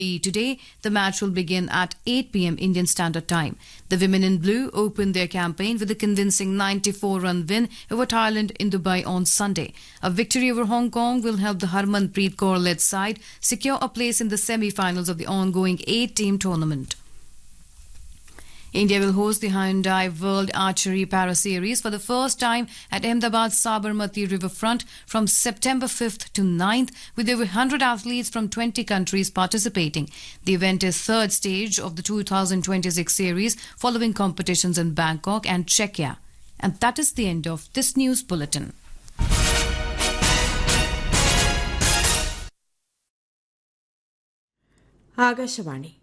Today, the match will begin at 8 pm Indian Standard Time. The women in blue opened their campaign with a convincing 94 run win over Thailand in Dubai on Sunday. A victory over Hong Kong will help the Harmanpreet Kaur led side secure a place in the semi finals of the ongoing eight team tournament. India will host the Hyundai World Archery Para Series for the first time at Ahmedabad Sabarmati Riverfront from September 5th to 9th, with over 100 athletes from 20 countries participating. The event is third stage of the 2026 series, following competitions in Bangkok and Czechia. And that is the end of this news bulletin. Akashvani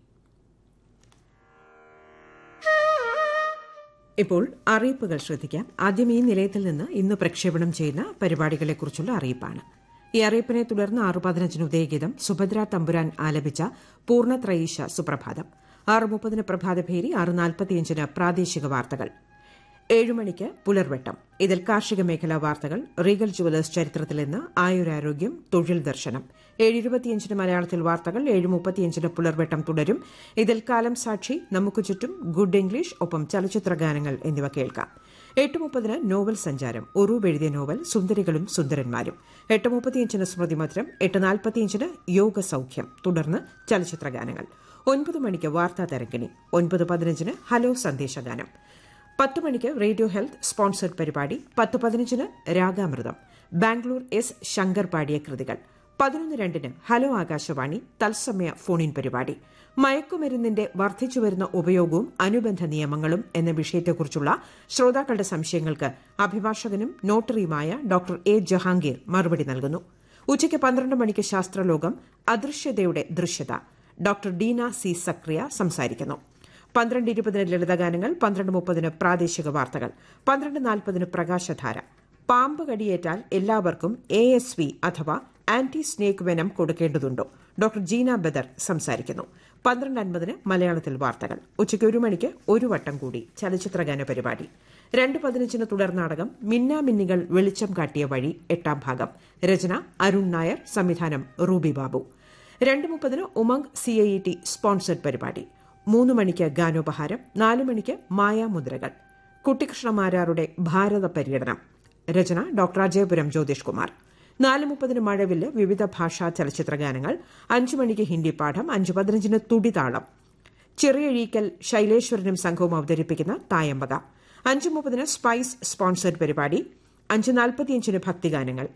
ഇപ്പോൾ അറിയിപ്പുകൾ ശ്രദ്ധിക്കാം ആദ്യം ഈ നിലയത്തിൽ നിന്ന് ഇന്ന് പ്രക്ഷേപണം ചെയ്യുന്ന പരിപാടികളെക്കുറിച്ചുള്ള അറിയിപ്പാണ് ഈ അറിയിപ്പിനെ തുടർന്ന് ആറ് പതിനഞ്ചിന് ഉദയഗീതം സുഭദ്ര തമ്പുരാൻ ആലപിച്ച പൂർണ്ണത്രയീശ സുപ്രഭാതം ആറ് മുപ്പതിന് പ്രഭാതഭേരി ആറ് നാൽപ്പത്തിയഞ്ചിന് പ്രാദേശിക വാർത്തകൾ ഏഴുമണിക്ക് പുലർവെട്ടം ഇതിൽ കാർഷിക മേഖലാ വാർത്തകൾ റീഗൽ ജുവലേഴ്സ് ചരിത്രത്തിൽ നിന്ന് ആയുരാരോഗ്യം തൊഴിൽ ദർശനം ഏഴ് ഇരുപത്തിയഞ്ചിന് മലയാളത്തിൽ വാർത്തകൾ ഏഴ് മുപ്പത്തിയഞ്ചിന് പുലർവെട്ടം തുടരും ഇതിൽ കാലം സാക്ഷി നമുക്ക് ചുറ്റും ഗുഡ് ഇംഗ്ലീഷ് ഒപ്പം ചലച്ചിത്ര ഗാനങ്ങൾ എന്നിവ കേൾക്കാം എട്ട് മുപ്പതിന് നോവൽ സഞ്ചാരം ഒറൂബ് എഴുതിയ നോവൽ സുന്ദരികളും സുന്ദരന്മാരും എട്ട് മുപ്പത്തിയഞ്ചിന് സ്മൃതി മധുരം എട്ട് നാൽപ്പത്തിയഞ്ചിന് യോഗ സൌഖ്യം തുടർന്ന് ചലച്ചിത്ര ഗാനങ്ങൾ ഒൻപത് മണിക്ക് വാർത്താ തരങ്കിണി ഒൻപത് പതിനഞ്ചിന് ഹലോ സന്ദേശഗാനം പത്ത് മണിക്ക് റേഡിയോ ഹെൽത്ത് സ്പോൺസർഡ് പരിപാടി പത്ത് പതിനഞ്ചിന് രാഗാമൃതം ബാംഗ്ലൂർ എസ് ശങ്കർ പാടിയ കൃതികൾ പതിനൊന്ന് രണ്ടിന് ഹലോ ആകാശവാണി തത്സമയ ഫോണിൻ പരിപാടി മയക്കുമരുന്നിന്റെ വർദ്ധിച്ചുവരുന്ന ഉപയോഗവും അനുബന്ധ നിയമങ്ങളും എന്ന വിഷയത്തെക്കുറിച്ചുള്ള ശ്രോതാക്കളുടെ സംശയങ്ങൾക്ക് അഭിഭാഷകനും നോട്ടറിയുമായ ഡോക്ടർ എ ജഹാംഗീർ മറുപടി നൽകുന്നു ഉച്ചയ്ക്ക് പന്ത്രണ്ട് മണിക്ക് ശാസ്ത്രലോകം അദൃശ്യതയുടെ ദൃശ്യത ഡോക്ടർ ഡീന സി സക്രിയ സംസാരിക്കുന്നു പന്ത്രണ്ട് ഇരുപതിന് ലളിതഗാനങ്ങൾ പന്ത്രണ്ട് മുപ്പതിന് പ്രാദേശിക വാർത്തകൾ പന്ത്രണ്ട് നാൽപ്പതിന് പ്രകാശധാര പാമ്പ് കടിയേറ്റാൽ എല്ലാവർക്കും എ എസ് വി അഥവാ ആന്റി സ്നേക്ക് വെനം കൊടുക്കേണ്ടതുണ്ടോ ഡോക്ടർ ജീന ബദർ സംസാരിക്കുന്നു പന്ത്രണ്ട് അൻപതിന് മലയാളത്തിൽ വാർത്തകൾ ഉച്ചയ്ക്ക് ഒരു മണിക്ക് ഒരു വട്ടം കൂടി ചലച്ചിത്രഗാന പരിപാടി രണ്ട് പതിനഞ്ചിന് തുടർനാടകം മിന്നാമിന്നികൾ വെളിച്ചം കാട്ടിയ വഴി എട്ടാം ഭാഗം രചന അരുൺ നായർ സംവിധാനം റൂബി ബാബു രണ്ട് മുപ്പതിന് ഉമംഗ് സിഐഇടി സ്പോൺസർഡ് പരിപാടി മൂന്ന് മണിക്ക് ഗാനോപഹാരം നാല് മണിക്ക് മായാമുദ്രകൾ കുട്ടികൃഷ്ണമാരാരുടെ ഭാരത പര്യടനം രചന ഡോക്ടർ അജയപുരം ജ്യോതിഷ് കുമാർ നാല് മുപ്പതിന് മഴവില്ല് വിവിധ ഭാഷാ ചലച്ചിത്ര ഗാനങ്ങൾ അഞ്ചു മണിക്ക് ഹിന്ദി പാഠം അഞ്ച് പതിനഞ്ചിന് തുടിതാളം ചെറിയഴീക്കൽ ശൈലേശ്വരനും സംഘവും അവതരിപ്പിക്കുന്ന തായമ്പക അഞ്ച് മുപ്പതിന് സ്പൈസ് സ്പോൺസർഡ് പരിപാടി അഞ്ച് നാൽപ്പത്തിയഞ്ചിന് ഭക്തിഗാനങ്ങൾ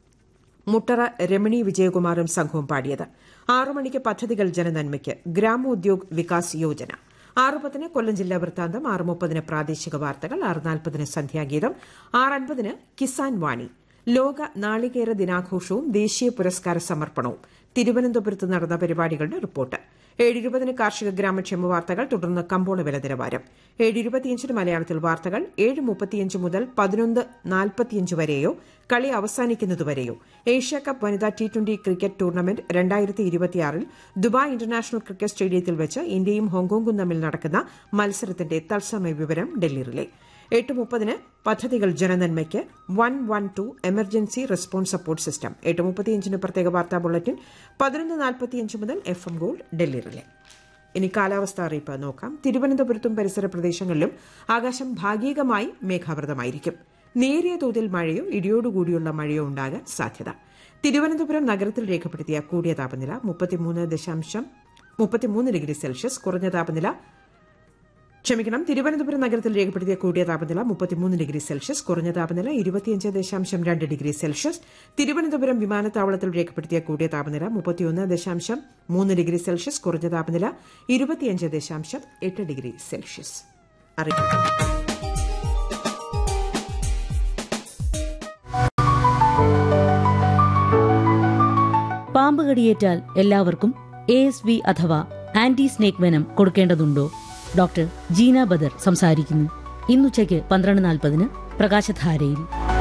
മുട്ടറ രമണി വിജയകുമാറും സംഘവും പാടിയത് ആറു മണിക്ക് പദ്ധതികൾ ജനനന്മയ്ക്ക് ഗ്രാമോദ്യോഗ് വികാസ് യോജന ആറ് പത്തിന് കൊല്ലം ജില്ലാ വൃത്താന്തം ആറ് മുപ്പതിന് പ്രാദേശിക വാർത്തകൾ ആറ് നാൽപ്പതിന് സന്ധ്യാഗീതം ആറ് അൻപതിന് കിസാൻ വാണി ലോക നാളികേര ദിനാഘോഷവും ദേശീയ പുരസ്കാര സമർപ്പണവും തിരുവനന്തപുരത്ത് നടന്ന പരിപാടികളുടെ റിപ്പോർട്ട് ഏഴ് ഇരുപതിന് കാർഷിക ഗ്രാമക്ഷേമ വാർത്തകൾ തുടർന്ന് കമ്പോള വില നിലവാരം ഏഴ് ഇരുപത്തിയഞ്ചിന് മലയാളത്തിൽ വാർത്തകൾ ഏഴ് മുപ്പത്തിയഞ്ച് മുതൽ പതിനൊന്ന് നാൽപ്പത്തിയഞ്ച് വരെയോ കളി അവസാനിക്കുന്നതുവരെയോ ഏഷ്യ കപ്പ് വനിതാ ടി ട്വന്റി ക്രിക്കറ്റ് ടൂർണമെന്റ് രണ്ടായിരത്തി ഇരുപത്തിയാറിൽ ദുബായ് ഇന്റർനാഷണൽ ക്രിക്കറ്റ് സ്റ്റേഡിയത്തിൽ വെച്ച് ഇന്ത്യയും ഹോങ്കോങ്ങും തമ്മിൽ നടക്കുന്ന മത്സരത്തിന്റെ തത്സമയ വിവരം ഡൽഹി റിലേ എട്ട് മുപ്പതിന് പദ്ധതികൾ ജനനന്മയ്ക്ക് one one two emergency response support system എട്ട് മുപ്പത്തിയഞ്ചിന് പ്രത്യേക വാർത്താ ബുള്ളറ്റിൻ പതിനൊന്ന് നാൽപ്പത്തിയഞ്ച് മുതൽ F M gold Delhi relay ഇനി കാലാവസ്ഥ അറിയിപ്പ് നോക്കാം തിരുവനന്തപുരത്തും പരിസര പ്രദേശങ്ങളിലും ആകാശം ഭാഗികമായി മേഘാവൃതമായിരിക്കും നേരിയ തോതിൽ മഴയോ ഇടിയോടുകൂടിയുള്ള മഴയോ ഉണ്ടാകാൻ സാധ്യത തിരുവനന്തപുരം നഗരത്തിൽ രേഖപ്പെടുത്തിയ കൂടിയ താപനില മുപ്പത്തിമൂന്ന് ദശാംശം മുപ്പത്തിമൂന്ന് ഡിഗ്രി സെൽഷ്യസ് കുറഞ്ഞ താപനില ക്ഷമിക്കണം തിരുവനന്തപുരം നഗരത്തിൽ രേഖപ്പെടുത്തിയ കൂടിയ താപനില മുപ്പത്തിമൂന്ന് ഡിഗ്രി സെൽഷ്യസ് കുറഞ്ഞ താപനില ഇരുപത്തിയഞ്ച് ദശാംശം രണ്ട് ഡിഗ്രി സെൽഷ്യസ് തിരുവനന്തപുരം വിമാനത്താവളത്തിൽ രേഖപ്പെടുത്തിയ കൂടിയ താപനില മുപ്പത്തിയൊന്ന് ദശാംശം മൂന്ന് ഡിഗ്രി സെൽഷ്യസ് കുറഞ്ഞ താപനില ഇരുപത്തിയഞ്ച് ദശാംശം എട്ട് ഡിഗ്രി സെൽഷ്യസ് അറിയിക്കുന്നു പാമ്പ് കടിയേറ്റാൽ എല്ലാവർക്കും എ എസ് വി അഥവാ ആന്റി സ്നേക് വെനം കൊടുക്കേണ്ടതുണ്ടോ ഡോക്ടർ ജീന ബദർ സംസാരിക്കുന്നു ഇന്നുച്ചയ്ക്ക് പന്ത്രണ്ട് നാൽപ്പതിന് പ്രകാശധാരയിൽ